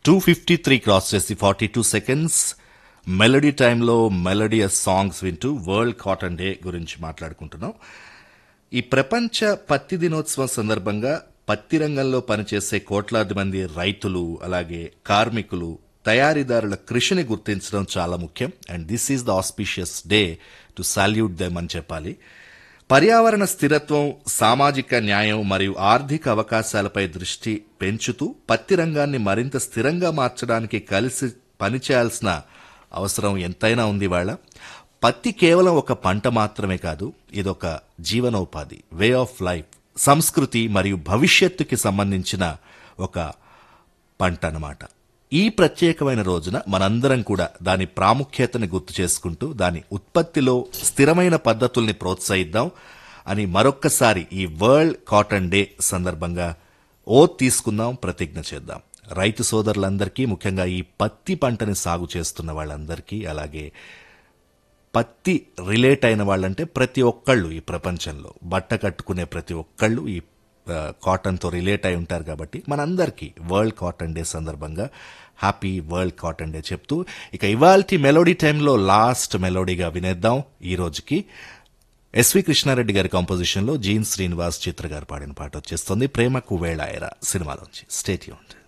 two fifty three cross చేసి forty two seconds melody టైంలో melodious songs వింటూ world cotton day గురించి మాట్లాడుకుంటున్నాం ఈ ప్రపంచ పత్తి దినోత్సవం సందర్భంగా పత్తి రంగంలో పనిచేసే కోట్లాది మంది రైతులు అలాగే కార్మికులు తయారీదారుల కృషిని గుర్తించడం చాలా ముఖ్యం and this is the auspicious day to salute them అని చెప్పాలి పర్యావరణ స్థిరత్వం సామాజిక న్యాయం మరియు ఆర్థిక అవకాశాలపై దృష్టి పెంచుతూ పత్తి రంగాన్ని మరింత స్థిరంగా మార్చడానికి కలిసి పనిచేయాల్సిన అవసరం ఎంతైనా ఉంది వాళ్ళ పత్తి కేవలం ఒక పంట మాత్రమే కాదు ఇదొక జీవనోపాధి వే ఆఫ్ లైఫ్ సంస్కృతి మరియు భవిష్యత్తుకి సంబంధించిన ఒక పంట అన్నమాట ఈ ప్రత్యేకమైన రోజున మనందరం కూడా దాని ప్రాముఖ్యతని గుర్తు చేసుకుంటూ దాని ఉత్పత్తిలో స్థిరమైన పద్ధతుల్ని ప్రోత్సహిద్దాం అని మరొక్కసారి ఈ వరల్డ్ కాటన్ డే సందర్భంగా ఓ తీసుకుందాం ప్రతిజ్ఞ చేద్దాం రైతు సోదరులందరికీ ముఖ్యంగా ఈ పత్తి పంటని సాగు చేస్తున్న వాళ్ళందరికీ అలాగే పత్తి రిలేట్ అయిన వాళ్ళంటే ప్రతి ఒక్కళ్ళు ఈ ప్రపంచంలో బట్ట కట్టుకునే ప్రతి ఒక్కళ్ళు ఈ ఆ, కాటన్తో రిలేట్ అయి ఉంటారు కాబట్టి మనందరికీ వరల్డ్ కాటన్ డే సందర్భంగా హ్యాపీ వరల్డ్ కాటన్ డే చెప్తూ ఇక ఇవాల్టి మెలోడీ టైంలో లాస్ట్ మెలోడీగా వినేద్దాం ఈ రోజుకి ఎస్వి కృష్ణారెడ్డి గారి కాంపోజిషన్లో జీన్ శ్రీనివాస్ చిత్ర గారు పాడిన పాట వచ్చేస్తుంది ప్రేమకు వేళాయరా సినిమాలోంచి స్టేట్ యూన్